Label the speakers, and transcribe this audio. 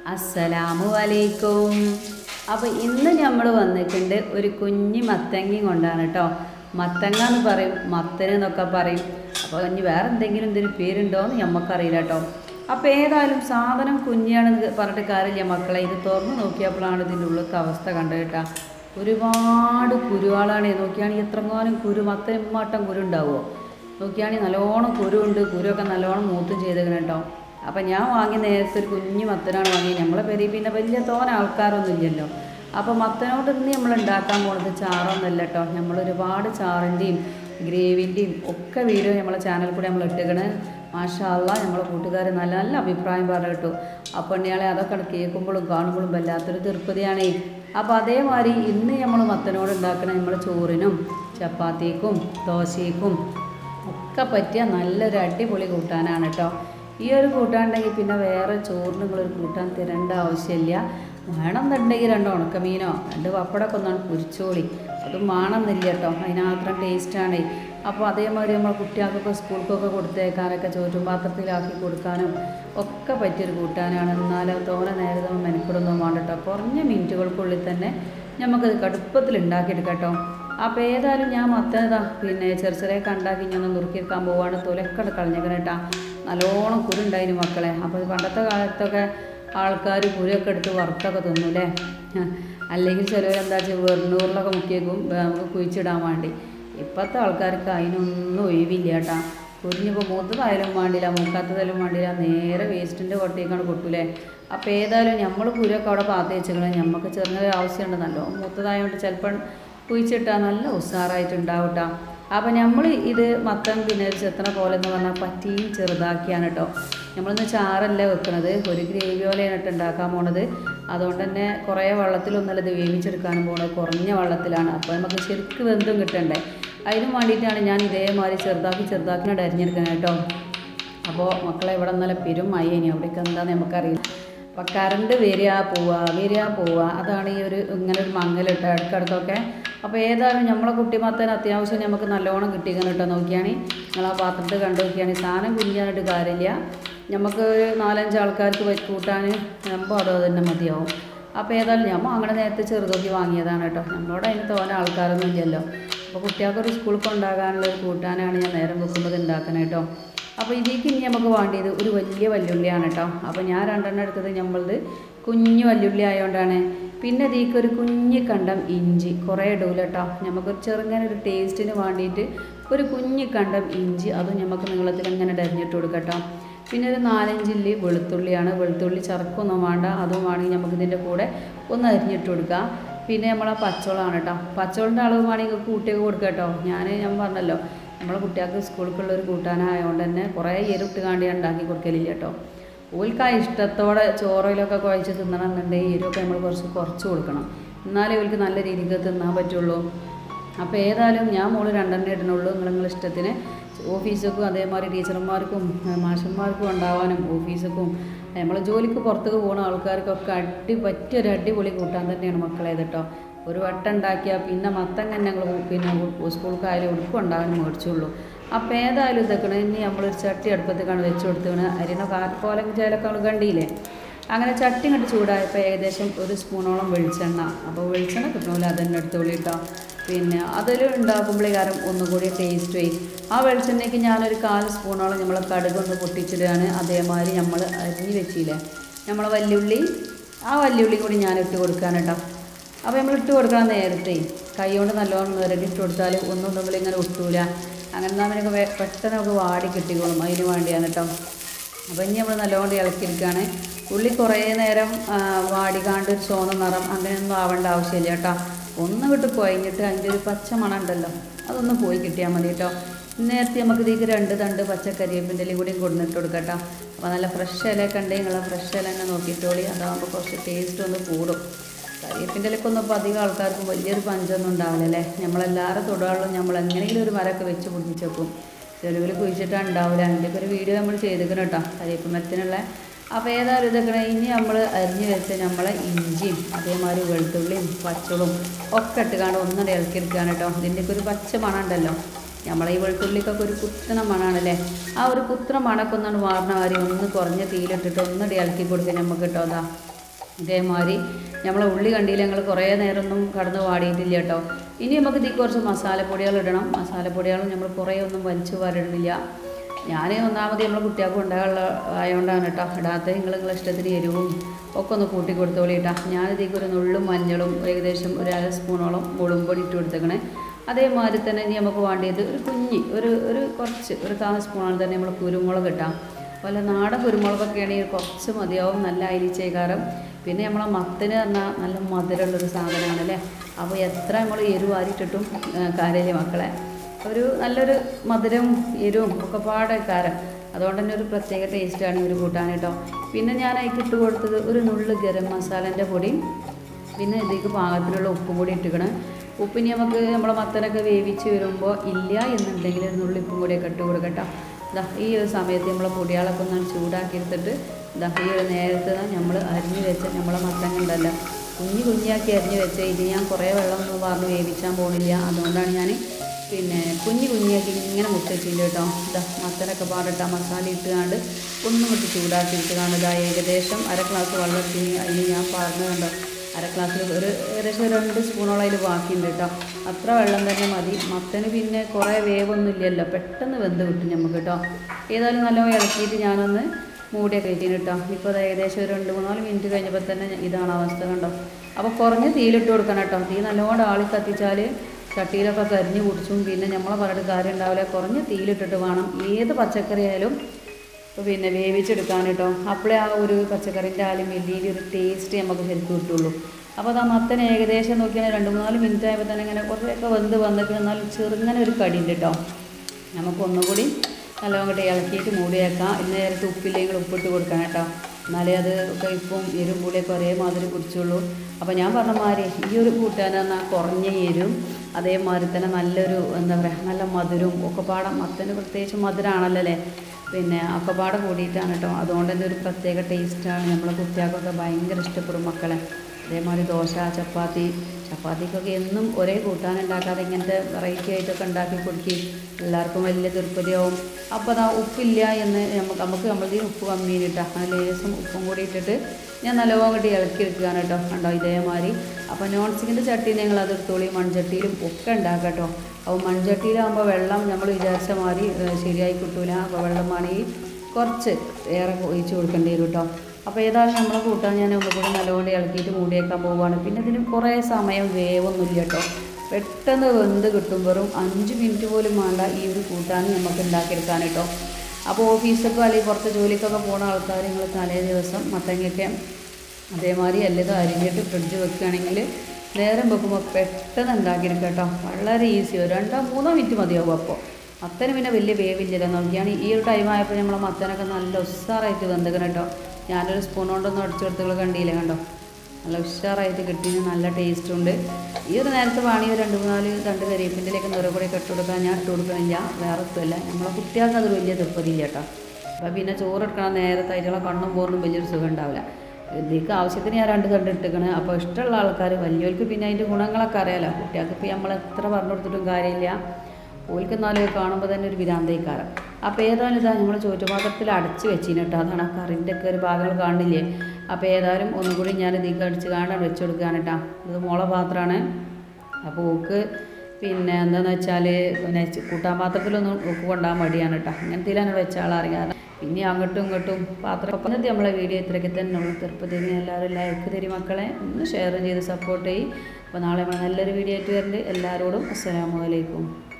Speaker 1: അസ്സലാമു അലൈക്കും അപ്പോൾ ഇന്ന് നമ്മൾ വന്നിട്ടുണ്ട് ഒരു കുഞ്ഞി മത്തങ്ങയും കൊണ്ടാണ് കേട്ടോ മത്തങ്ങ എന്ന് പറയും മത്തന് എന്നൊക്കെ പറയും അപ്പോൾ ഇനി വേറെ എന്തെങ്കിലും ഇതിന് പേരുണ്ടോ എന്ന് നമുക്കറിയില്ല കേട്ടോ അപ്പോൾ ഏതായാലും സാധനം കുഞ്ഞാണെന്ന് പറഞ്ഞിട്ട് കാര്യമില്ല മക്കളെ ഇത് തുറന്ന് നോക്കിയപ്പോഴാണ് ഇതിൻ്റെ ഉള്ളിലത്തെ അവസ്ഥ കണ്ടത് കേട്ടോ ഒരുപാട് കുരുവാളാണ് നോക്കിയാണെങ്കിൽ എത്രങ്ങാനും കുരു മത്തന് ഇമ്മാട്ടം കുരു ഉണ്ടാവുമോ നോക്കിയാണെങ്കിൽ നല്ലോണം കുരുണ്ട് കുരുവൊക്കെ നല്ലോണം മൂത്തും ചെയ്തേക്കണം കേട്ടോ അപ്പം ഞാൻ വാങ്ങി നേരത്തെ ഒരു കുഞ്ഞു മത്തനാണ് വാങ്ങി നമ്മളെ പെരി പിന്നെ വലിയ തോന ആൾക്കാരൊന്നും ഇല്ലല്ലോ അപ്പോൾ മത്തനോട് ഇന്ന് നമ്മൾ ഉണ്ടാക്കാൻ പോകുന്നത് ചാറൊന്നുമല്ല കേട്ടോ നമ്മൾ ഒരുപാട് ചാറിൻ്റെയും ഗ്രേവിൻ്റെയും ഒക്കെ വീഡിയോ നമ്മളെ ചാനൽ കൂടെ നമ്മൾ ഇട്ടേക്കണ് മാഷാല്ല നമ്മളെ കൂട്ടുകാർ നല്ല നല്ല അഭിപ്രായം പറഞ്ഞു കേട്ടു അപ്പോൾ ഇയാളെ അതൊക്കെ കേൾക്കുമ്പോഴും കാണുമ്പോഴും വല്ലാത്തൊരു തീർപ്പതിയാണേ അപ്പോൾ അതേമാതിരി ഇന്ന് നമ്മൾ മത്തനോട് ഉണ്ടാക്കണ നമ്മൾ ചോറിനും ചപ്പാത്തിക്കും ദോശയ്ക്കും ഒക്കെ പറ്റിയ നല്ലൊരു അടിപൊളി കൂട്ടാനാണ് കേട്ടോ ഈ ഒരു കൂട്ടാനുണ്ടെങ്കിൽ പിന്നെ വേറെ ചോറിന് നിങ്ങളൊരു കൂട്ടാൻ തരേണ്ട ആവശ്യമില്ല വേണമെന്നുണ്ടെങ്കിൽ രണ്ട് ഉണക്കമീനോ രണ്ട് പപ്പടമൊക്കെ ഒന്നാണ് പൊരിച്ചോളി അതും വേണമെന്നില്ല കേട്ടോ അതിനാത്രം ടേസ്റ്റാണ് അപ്പോൾ അതേമാതിരി നമ്മൾ കുട്ടികൾക്കൊക്കെ സ്കൂൾക്കൊക്കെ കൊടുത്തേക്കാനൊക്കെ ചോറ്റും പാത്രത്തിലാക്കി കൊടുക്കാനും ഒക്കെ പറ്റിയൊരു കൂട്ടാനാണ് എന്നാലും തോനെ നേരത്തെ മെനക്കെടൊന്നും വേണ്ട കേട്ടോ കുറഞ്ഞ മിനിറ്റുകൾക്കുള്ളിൽ തന്നെ നമുക്കത് കടുപ്പത്തിൽ ഉണ്ടാക്കിയെടുക്കാം കേട്ടോ അപ്പോൾ ഏതായാലും ഞാൻ മത്തനതാ പിന്നെ ചെറു ചെറിയൊക്കെ ഉണ്ടാക്കി ഞാൻ നുറുക്കിയെടുക്കാൻ പോവാണ് തൊലക്കട കളഞ്ഞേക്കണം കേട്ടാ നല്ലോണം കുരുണ്ടായിരുന്നു മക്കളെ അപ്പോൾ പണ്ടത്തെ കാലത്തൊക്കെ ആൾക്കാർ കുരുവൊക്കെ എടുത്ത് വറുത്തൊക്കെ തിന്നൂലേ അല്ലെങ്കിൽ ചിലവരെന്താ വെച്ചാൽ വെറുന്നൂറിലൊക്കെ മുക്കിയേക്കും നമുക്ക് കുഴിച്ചിടാൻ വേണ്ടി ഇപ്പോഴത്തെ ആൾക്കാർക്ക് അതിനൊന്നും ഒഴിവില്ല കേട്ടാ കുരിഞ്ഞിപ്പോൾ മൂത്തതായാലും വേണ്ടില്ല മൂക്കാത്തതായാലും വേണ്ടില്ല നേരെ വേസ്റ്റിൻ്റെ കൊട്ടേക്കാണ് കൊട്ടൂലേ അപ്പോൾ ഏതായാലും നമ്മൾ കുരുവൊക്കെ അവിടെ പാത്തി വെച്ചേക്കണേ നമുക്ക് ചെറിയൊരു ആവശ്യമുണ്ട് നല്ലോ മൂത്തതായതുകൊണ്ട് ചിലപ്പം കുഴിച്ചിട്ടാൽ നല്ല ഉഷാറായിട്ടുണ്ടാവും കേട്ടോ അപ്പോൾ നമ്മൾ ഇത് മത്തം പിന്നെ ഒരു ചെത്തണ പോലെ എന്ന് പറഞ്ഞാൽ പറ്റിയും ചെറുതാക്കിയാണ് കേട്ടോ നമ്മളിന്ന് ചാറല്ല വെക്കണത് ഒരു ഗ്രേവി പോലെയാണ് കേട്ടോ ഉണ്ടാക്കാൻ പോണത് അതുകൊണ്ട് തന്നെ കുറേ വെള്ളത്തിലൊന്നല്ല ഇത് വേവിച്ചെടുക്കാനും പോണത് കുറഞ്ഞ വെള്ളത്തിലാണ് അപ്പോൾ നമുക്ക് ശരിക്കും വെന്തും കിട്ടണ്ടേ അതിനും വേണ്ടിയിട്ടാണ് ഞാൻ ഇതേമാതിരി ചെറുതാക്കി ചെറുതാക്കി അരിഞ്ഞെടുക്കുന്നത് കേട്ടോ അപ്പോൾ മക്കളെ ഇവിടെ നല്ല പെരും മയ്യനി അവിടേക്ക് എന്താണെന്ന് നമുക്കറിയില്ല അപ്പം കറണ്ട് വരിക പോവുക വരിക പോവുക അതാണ് ഈ ഒരു ഇങ്ങനെ ഒരു മങ്ങലിട്ട് ഇടയ്ക്കിടയ്ക്കൊക്കെ അപ്പോൾ ഏതായാലും നമ്മളെ കുട്ടിമത്തന് അത്യാവശ്യം നമുക്ക് നല്ലോണം കിട്ടിക്കണം കേട്ടോ നോക്കിയാണെങ്കിൽ നിങ്ങൾ ആ പാത്രത്തിൽ കണ്ടു നോക്കിയാണെങ്കിൽ സാധനം കുഞ്ഞാനായിട്ട് കാര്യമില്ല നമുക്ക് ഒരു നാലഞ്ച് ആൾക്കാർക്ക് വെച്ച് കൂട്ടാൻ എൺപോ അതോ തന്നെ മതിയാവും അപ്പോൾ ഏതായാലും ഞാൻ അങ്ങനെ നേരത്തെ ചെറുതൊക്കെ വാങ്ങിയതാണ് കേട്ടോ നമ്മളോട് അതിന് തോന്നെ ആൾക്കാരൊന്നും ഇല്ലല്ലോ അപ്പോൾ കുട്ടികൾക്കൊരു സ്കൂളിൽ കൊണ്ടാകാനുള്ള ഒരു കൂട്ടാനാണ് ഞാൻ നേരം വെക്കുമ്പോൾ ഉണ്ടാക്കുന്നത് കേട്ടോ അപ്പോൾ ഇതിലേക്ക് ഇനി നമുക്ക് വേണ്ടിയത് ഒരു വലിയ വല്യുള്ളിയാണ് കേട്ടോ അപ്പോൾ ഞാൻ രണ്ടെണ്ണം എടുത്തത് നമ്മളത് കുഞ്ഞു വല്യുള്ളി ആയതുകൊണ്ടാണ് പിന്നെ ഇതിലേക്ക് ഒരു കുഞ്ഞ് കണ്ടം ഇഞ്ചി കുറേ ഇടൂല കേട്ടോ നമുക്കൊരു ചെറുങ്ങനെ ഒരു ടേസ്റ്റിന് വേണ്ടിയിട്ട് ഒരു കുഞ്ഞ് കണ്ടം ഇഞ്ചി അതും നമുക്ക് നീളത്തിൽ ഇങ്ങനെ അരിഞ്ഞിട്ട് കൊടുക്കാം കേട്ടോ പിന്നെ ഒരു നാലഞ്ചില്ലി വെളുത്തുള്ളിയാണ് വെളുത്തുള്ളി ചറക്കൊന്നും വേണ്ട അതും വേണമെങ്കിൽ നമുക്ക് ഇതിൻ്റെ കൂടെ ഒന്ന് അരിഞ്ഞിട്ട് കൊടുക്കാം പിന്നെ നമ്മളെ പച്ചവളമാണ് കേട്ടോ പച്ചവളിൻ്റെ അളവ് വേണമെങ്കിൽ കൂട്ടിയൊക്കെ കൊടുക്കാം കേട്ടോ ഞാൻ ഞാൻ പറഞ്ഞല്ലോ നമ്മളെ കുട്ടികൾക്ക് സ്കൂളിലേക്കുള്ള ഒരു കൂട്ടാനായതുകൊണ്ട് തന്നെ കുറേ എരിട്ട് കാണ്ടി ഞാൻ ഉണ്ടാക്കി കൊടുക്കലില്ല കേട്ടോ ഓൽക്ക് ആ ഇഷ്ടത്തോടെ ചോറയിലൊക്കെ കുഴച്ച് തിന്നണമെന്നുണ്ടെങ്കിൽ എരിവൊക്കെ നമ്മൾ കുറച്ച് കുറച്ച് കൊടുക്കണം എന്നാലേ ഓൽക്ക് നല്ല രീതിക്ക് തിന്നാൻ പറ്റുള്ളൂ അപ്പോൾ ഏതായാലും ഞാൻ മോള് രണ്ടെണ്ണം ഇടണുള്ളൂ നിങ്ങൾ നിങ്ങളുടെ ഇഷ്ടത്തിന് ഓഫീസൊക്കും അതേമാതിരി ടീച്ചർമാർക്കും മാഷന്മാർക്കും ഉണ്ടാവാനും ഓഫീസൊക്കും നമ്മൾ ജോലിക്ക് പുറത്തേക്ക് പോകുന്ന ആൾക്കാർക്കൊക്കെ അടി പറ്റിയൊരു അടിപൊളി കൂട്ടാൻ തന്നെയാണ് മക്കളെ കേട്ടോ ഒരു വട്ടം ഉണ്ടാക്കിയാൽ പിന്നെ മത്തം തന്നെ ഞങ്ങൾ പിന്നെ സ്കൂൾക്കായാലും ഉടുക്കും ഉണ്ടാകാനും മേടിച്ചുള്ളൂ അപ്പോൾ ഏതായാലും ഇതൊക്കെ ഇനി നമ്മളൊരു ചട്ടി അടുപ്പത്തേക്കാണ് വെച്ച് കൊടുത്തത് അരിന കാർക്കോലം ചേലൊക്കെ നമ്മൾ കണ്ടില്ലേ അങ്ങനെ ചട്ടി കണ്ട് ചൂടായപ്പോൾ ഏകദേശം ഒരു സ്പൂണോളം വെളിച്ചെണ്ണ അപ്പോൾ വെളിച്ചെണ്ണ കിട്ടണമല്ലോ അതന്നെ എടുത്തോളി കേട്ടോ പിന്നെ അതിൽ ഉണ്ടാക്കുമ്പോഴേ കാരണം ഒന്നുകൂടി ടേസ്റ്റ് പോയി ആ വെളിച്ചെണ്ണയ്ക്ക് ഞാനൊരു കാൽ സ്പൂണോളം നമ്മൾ കടുകൊന്ന് പൊട്ടിച്ചിടുകയാണ് അതേമാതിരി നമ്മൾ അരിഞ്ഞ് വെച്ചില്ലേ നമ്മളെ വല്യുള്ളി ആ വല്യുള്ളി കൂടി ഞാൻ ഇട്ട് കൊടുക്കാൻ കേട്ടോ അപ്പോൾ നമ്മൾ ഇട്ട് കൊടുക്കണം നേരത്തെ കൈ കൊണ്ട് നല്ലോണം നിരടി ഇട്ട് കൊടുത്താൽ ഒന്നും തമ്മിൽ ഇങ്ങനെ ഒട്ടൂല അങ്ങനെ നമ്മൾക്ക് പെട്ടെന്ന് നമുക്ക് വാടി കിട്ടിക്കോളും അതിന് വേണ്ടിയാണ് കേട്ടോ അപ്പോൾ ഇനി നമ്മൾ നല്ലോണം ഇളക്കിയിരിക്കുകയാണ് ഉള്ളി കുറേ നേരം ആ, വാടികാണ്ട് ഒരു ചോന്ന നിറം അങ്ങനെയൊന്നും ആവേണ്ട ആവശ്യമില്ല കേട്ടോ ഒന്ന് വിട്ട് കുഴഞ്ഞിട്ട് അതിൻ്റെ ഒരു പച്ച മണം ഉണ്ടല്ലോ അതൊന്ന് പോയി കിട്ടിയാൽ മതി കേട്ടോ നേരത്തെ നമുക്ക് ഇതിലേക്ക് രണ്ട് തണ്ട് പച്ചക്കരിവേപ്പിൻ്റെ ഇലയും കൂടിയും കൊടുത്തിട്ട് കൊടുക്കാം കേട്ടോ അപ്പോൾ നല്ല ഫ്രഷ് ഇലയൊക്കെ ഉണ്ടെങ്കിൽ നിങ്ങൾ ഫ്രഷ് ഇല തന്നെ നോക്കിയിട്ടോളി അതാകുമ്പോൾ കുറച്ച് ടേസ്റ്റ് ഒന്ന് കൂടും കരിയേപ്പിൻ്റെ ഇലക്കൊന്നും ഇപ്പോൾ അധികം ആൾക്കാർക്ക് വലിയൊരു പഞ്ചൊന്നും ഉണ്ടാവില്ലല്ലേ നമ്മളെല്ലാവരും തൊടുകളും നമ്മൾ എങ്ങനെയെങ്കിലും ഒരു മരമൊക്കെ വെച്ച് പിടിപ്പിച്ചേക്കും ചെറുവിൽ കുഴിച്ചിട്ടാണ് ഉണ്ടാവില്ല അതിൻ്റെയൊക്കെ ഒരു വീഡിയോ നമ്മൾ ചെയ്തിരിക്കണം കേട്ടോ കരിയേപ്പ് മരത്തിനുള്ള അപ്പോൾ ഏതായാലും ഇതൊക്കെ ഇനി നമ്മൾ അരിഞ്ഞ് വെച്ച നമ്മളെ ഇഞ്ചിയും അതേമാതിരി വെളുത്തുള്ളിയും പച്ചളും ഒക്കെ ഇട്ടുകാണ്ട് ഒന്നുകൂടെ ഇളക്കിയെടുക്കുകയാണ് കേട്ടോ ഇതിൻ്റെയൊക്കെ ഒരു പച്ച മണം ഉണ്ടല്ലോ നമ്മളെ ഈ വെളുത്തുള്ളിക്കൊക്കെ ഒരു കുത്തണ മണാണല്ലേ ആ ഒരു കുത്തണ മണമൊക്കെ ഒന്നാണ് വാർന്ന മാതിരി ഒന്ന് കുറഞ്ഞ തീയിലിട്ടിട്ട് ഒന്നുകൂടി ഇളക്കി കൊടുക്കാൻ നമുക്ക് കേട്ടോ അതാ ഇതേമാതിരി നമ്മളെ ഉള്ളി കണ്ടില്ല ഞങ്ങൾ കുറേ നേരമൊന്നും കടന്ന് വാടിയിട്ടില്ല കേട്ടോ ഇനി നമുക്ക് ഇതിൽ കുറച്ച് മസാലപ്പൊടികൾ ഇടണം മസാലപ്പൊടികളും നമ്മൾ കുറേ ഒന്നും വലിച്ചു വാരിടുന്നില്ല ഞാൻ ഒന്നാമത് നമ്മളെ കുട്ടികൾക്ക് ഉണ്ടാകാനുള്ള ആയതുകൊണ്ടാണ് കേട്ടോ ഇടാത്ത നിങ്ങൾ നിങ്ങളെ ഇഷ്ടത്തിന് എരിവും ഒക്കെ ഒന്ന് കൂട്ടി കൊടുത്തോളി കേട്ടോ ഞാൻ ഇതിലേക്ക് ഒരു നുള്ളും മഞ്ഞളും ഏകദേശം ഒരു അര സ്പൂണോളം മുളും പൊടി ഇട്ട് കൊടുത്തേക്കണേ അതേമാതിരി തന്നെ ഇനി നമുക്ക് വേണ്ടിയത് ഒരു കുഞ്ഞി ഒരു ഒരു കുറച്ച് ഒരു കാൽ സ്പൂണാണ് തന്നെ നമ്മൾ കുരുമുളക് ഇട്ടാം വല്ല നാടൻ കുരുമുളകൊക്കെ ആണെങ്കിൽ കുറച്ച് മതിയാവും നല്ല അരിച്ചേക്കാരം പിന്നെ നമ്മളെ മത്തിന് പറഞ്ഞാൽ നല്ല മധുരമുള്ളൊരു സാധനമാണ് അല്ലേ അപ്പോൾ എത്ര നമ്മൾ എരിവ് അരിട്ടിട്ടും കാര്യമില്ല മക്കളെ ഒരു നല്ലൊരു മധുരവും എരിവും ഒക്കെ പാടെ കാരം അതുകൊണ്ട് തന്നെ ഒരു പ്രത്യേക ടേസ്റ്റാണ് ഇവർ കൂട്ടാൻ കേട്ടോ പിന്നെ ഞാൻ അതിൽ ഇട്ട് കൊടുത്തത് ഒരു നുള്ള് ഗരം മസാലേൻ്റെ പൊടിയും പിന്നെ ഇതിലേക്ക് പാകത്തിനുള്ള ഉപ്പും കൂടി ഇട്ടിക്കണം ഉപ്പിനി നമുക്ക് നമ്മളെ മത്തനൊക്കെ വേവിച്ച് വരുമ്പോൾ ഇല്ല എന്നുണ്ടെങ്കിൽ ഒരു നുള്ളി ഉപ്പും കൂടിയൊക്കെ ഇട്ട് കൊടുക്കട്ടോ ഇതാ ഈ ഒരു സമയത്ത് നമ്മളെ പൊടികളൊക്കെ ഒന്ന് ചൂടാക്കി എടുത്തിട്ട് ഇതാ ഈ ഒരു നേരത്ത് നമ്മൾ അരിഞ്ഞ് വെച്ച നമ്മളെ മത്തങ്ങ കുഞ്ഞു കുഞ്ഞാക്കി അരിഞ്ഞ് വെച്ച ഇത് ഞാൻ കുറേ വെള്ളം ഒന്നും പറഞ്ഞ് വേവിച്ചാൻ പോണില്ല അതുകൊണ്ടാണ് ഞാൻ പിന്നെ കുഞ്ഞു കുഞ്ഞാക്കി ഇങ്ങനെ മുട്ടച്ചില്ല കേട്ടോ ഇതാ മത്തനൊക്കെ പാടിട്ട് മസാല ഇട്ടുകാണ്ട് ഒന്നും ഇട്ട് ചൂടാക്കി ഇട്ടുകാണ്ട് ഇതാ ഏകദേശം അര ഗ്ലാസ് വെള്ളത്തിന് അതിന് ഞാൻ പറഞ്ഞു കണ്ടോ അര ഗ്ലാസ്സിൽ ഒരു ഏകദേശം ഒരു രണ്ട് സ്പൂണോളം അതിൽ ബാക്കിയുണ്ട് കേട്ടോ അത്ര വെള്ളം തന്നെ മതി മത്തന് പിന്നെ കുറേ വേവൊന്നും ഇല്ലല്ലോ പെട്ടെന്ന് വെന്ത് കിട്ടും നമുക്ക് കേട്ടോ ഏതായാലും നല്ലോണം ഇളക്കിയിട്ട് ഞാനൊന്ന് മൂടിയൊക്കെ വെച്ചിന് കേട്ടോ ഇപ്പോൾ അത് ഏകദേശം ഒരു രണ്ട് മൂന്നാല് മിനിറ്റ് കഴിഞ്ഞപ്പോൾ തന്നെ ഇതാണ് അവസ്ഥ കണ്ടോ അപ്പോൾ കുറഞ്ഞ് തീയിലിട്ട് കൊടുക്കണം കേട്ടോ തീ നല്ലോണം ആളി കത്തിച്ചാൽ ചട്ടിയിലൊക്കെ കരിഞ്ഞ് കുടിച്ചും പിന്നെ നമ്മളെ പറഞ്ഞിട്ട് കാര്യം ഉണ്ടാവില്ല കുറഞ്ഞ് തീയിലിട്ടിട്ട് വേണം ഏത് പച്ചക്കറി ആയാലും ഇപ്പോൾ പിന്നെ വേവിച്ചെടുക്കാൻ കേട്ടോ അപ്പോഴേ ആ ഒരു പച്ചക്കറിൻ്റെ ആലും വലിയ ഒരു ടേസ്റ്റ് നമുക്ക് ശരിക്കും കിട്ടുള്ളൂ അപ്പോൾ അത് ആ മത്തൻ ഏകദേശം നോക്കിയാൽ രണ്ട് മൂന്നാല് മിനിറ്റ് ആയപ്പോൾ തന്നെ ഇങ്ങനെ കുറേയൊക്കെ വെന്ത് വന്നിട്ട് എന്നാലും ചെറുങ്ങനെ ഒരു കടിയുണ്ട് കേട്ടോ നമുക്ക് ഒന്നുകൂടി നല്ലോണം കൂടി ഇളക്കിയിട്ട് മൂടിയേക്കാം ഇന്ന് നേരത്തെ ഉപ്പില്ലെങ്കിൽ ഉപ്പിട്ട് കൊടുക്കണം കേട്ടോ എന്നാലേ അത് ഒക്കെ ഇപ്പം എരും പുളിയൊക്കെ ഒരേമാതിരി കുടിച്ചുള്ളൂ അപ്പോൾ ഞാൻ പറഞ്ഞ മാതിരി ഈ ഒരു കൂട്ടാൻ പറഞ്ഞാൽ കുറഞ്ഞ എരും അതേമാതിരി തന്നെ നല്ലൊരു എന്താ പറയുക നല്ല മധുരവും ഒക്കെ പാടം മത്തന് പ്രത്യേകിച്ച് മധുരമാണല്ലോ അല്ലേ പിന്നെ ഒക്കെപ്പാടെ കൂടിയിട്ടാണ് കേട്ടോ അതുകൊണ്ട് തന്നെ ഒരു പ്രത്യേക ടേസ്റ്റാണ് നമ്മളെ കുട്ടികൾക്കൊക്കെ ഭയങ്കര ഇഷ്ടപ്പെടും മക്കളെ അതേമാതിരി ദോശ ചപ്പാത്തി ചപ്പാത്തിക്കൊക്കെ എന്നും ഒരേ കൂട്ടാൻ ഉണ്ടാക്കാതെ ഇങ്ങനത്തെ വെറൈറ്റി ആയിട്ടൊക്കെ ഉണ്ടാക്കി കൊടുക്കി എല്ലാവർക്കും വലിയ തൃപ്തിയാവും അപ്പോൾ അതാ ഉപ്പില്ല എന്ന് നമുക്ക് നമുക്ക് നമ്മളതിന് ഉപ്പ് കമ്മിയിട്ടാ ആ ലേസം ഉപ്പും കൂടി ഇട്ടിട്ട് ഞാൻ നല്ലോണം കൂടി ഇളക്കി എടുക്കുകയാണ് കേട്ടോ കണ്ടോ ഇതേമാതിരി അപ്പോൾ നോൺ സ്റ്റിക്കിൻ്റെ ചട്ടി നിങ്ങൾ അത് എടുത്തോളി മൺചട്ടിയിലും ഒക്കെ ഉണ്ടാക്കാം കേട്ടോ അപ്പോൾ മൺചട്ടിയിലാകുമ്പോൾ വെള്ളം നമ്മൾ വിചാരിച്ച മാതിരി ഏഹ്, ശരിയായി കിട്ടൂല അപ്പോൾ വെള്ളം വേണമെങ്കിൽ കുറച്ച് ഏറെ ഒഴിച്ച് കൊടുക്കേണ്ടി വരും കേട്ടോ അപ്പോൾ ഏതായാലും നമ്മൾ കൂട്ടാൻ ഞാൻ ഒന്നുകൂടി നല്ലോണം ഇളക്കിയിട്ട് മൂടിയേക്കാൻ പോവുകയാണ് പിന്നെ ഇതിന് കുറേ സമയം വേവൊന്നുമില്ല കേട്ടോ പെട്ടെന്ന് വെന്ത് കിട്ടും വെറും അഞ്ച് മിനിറ്റ് പോലും വേണ്ട ഈ ഒരു കൂട്ടാൻ നമുക്ക് ഉണ്ടാക്കിയെടുക്കാൻ കേട്ടോ അപ്പോൾ ഓഫീസൊക്കെ അല്ലെങ്കിൽ പുറത്ത് ജോലിക്കൊക്കെ പോകുന്ന ആൾക്കാർ നിങ്ങൾ തലേ ദിവസം മത്തങ്ങയൊക്കെ അതേമാതിരി എല്ലതും അരിഞ്ഞിട്ട് ഫ്രിഡ്ജ് വെക്കുകയാണെങ്കിൽ നേരം വെക്കുമ്പോൾ പെട്ടെന്ന് ഉണ്ടാക്കിയെടുക്കാം കേട്ടോ വളരെ ഈസി ഒരു രണ്ടോ മൂന്നോ മിനിറ്റ് മതിയാവും അപ്പോൾ മത്തന് പിന്നെ വലിയ വേവില്ലല്ലോ നോക്കിയാണ് ഈ ഒരു ടൈം ആയപ്പോൾ നമ്മളെ മത്തനൊക്കെ നല്ല ഉഷാറായിട്ട് വെന്തക്കണം കേട്ടോ ഞാനൊരു സ്പൂൺ കൊണ്ടൊന്നും അടിച്ചു കൊടുത്തുള്ള കണ്ടില്ലേ കണ്ടോ നല്ല ഉഷാറായിട്ട് കിട്ടിന് നല്ല ടേസ്റ്റും ഉണ്ട് ഈ ഒരു നേരത്തെ വാണി ഒരു രണ്ട് മൂന്നാല് രണ്ട് കരിയേപ്പിൻ്റെലേക്ക് നിറ കൂടെ ഇട്ട് കൊടുക്കാൻ ഞാൻ ഇട്ട് കൊടുക്കണില്ല വേറെ ഒത്തുമല്ല നമ്മളെ കുട്ടികൾക്ക് അത് വലിയ തൃപ്പതില്ല കേട്ടോ അപ്പോൾ പിന്നെ ചോറ് എടുക്കണം നേരത്തെ അതിലുള്ള കണ്ണും പോറിനും വലിയൊരു സുഖം ഉണ്ടാവില്ല ഇതിലേക്ക് ആവശ്യത്തിന് ഞാൻ രണ്ട് കണ്ട് ഇട്ടിക്കണ് അപ്പോൾ ഇഷ്ടമുള്ള ആൾക്കാർ വലിയവർക്ക് പിന്നെ അതിൻ്റെ ഗുണങ്ങളൊക്കെ അറിയാലോ കുട്ടികൾക്ക് ഇപ്പോൾ നമ്മൾ എത്ര പറഞ്ഞു കൊടുത്തിട്ടും കാര്യമില്ല ഓൽക്ക് എന്നാലും കാണുമ്പോൾ തന്നെ ഒരു വിരാന്തയിക്കാരം അപ്പോൾ ഏതായാലും ഇതാ നമ്മൾ ചോറ്റുപാത്രത്തിൽ അടച്ച് വെച്ചിന് കേട്ടോ അതാണ് ആ കറിൻ്റെ ഒക്കെ ഒരു ഭാഗങ്ങൾ കാണില്ലേ അപ്പോൾ ഏതായാലും ഒന്നും കൂടി ഞാൻ ഇതിലേക്ക് അടിച്ച് കാണാൻ വെച്ച് കൊടുക്കുകയാണ് കേട്ടോ ഇത് മുള പാത്രമാണ് അപ്പോൾ ഓക്ക് പിന്നെ എന്താണെന്ന് വെച്ചാൽ പിന്നെ ചി- കൂട്ടാൻ പാത്രത്തിലൊന്നും ഓക്ക് കൊണ്ടാൻ മടിയാണ് കേട്ടോ അങ്ങനത്തേലാണ് വെച്ച ആളറിയാം പിന്നെ അങ്ങോട്ടും ഇങ്ങോട്ടും പാത്രം ഇന്നത്തെ നമ്മളെ വീഡിയോ ഇത്രയൊക്കെ തന്നെ ഉള്ളൂ തിരുപ്പതി എല്ലാവരും ലൈക്ക് തരി മക്കളെ ഒന്ന് ഷെയർ ചെയ്ത് സപ്പോർട്ട് ചെയ്യും അപ്പോൾ നാളെ നമ്മൾ നല്ലൊരു വീഡിയോ ആയിട്ട് വരുന്നുണ്ട് എല്ലാവരോടും അസ്സലാമു അലൈക്കും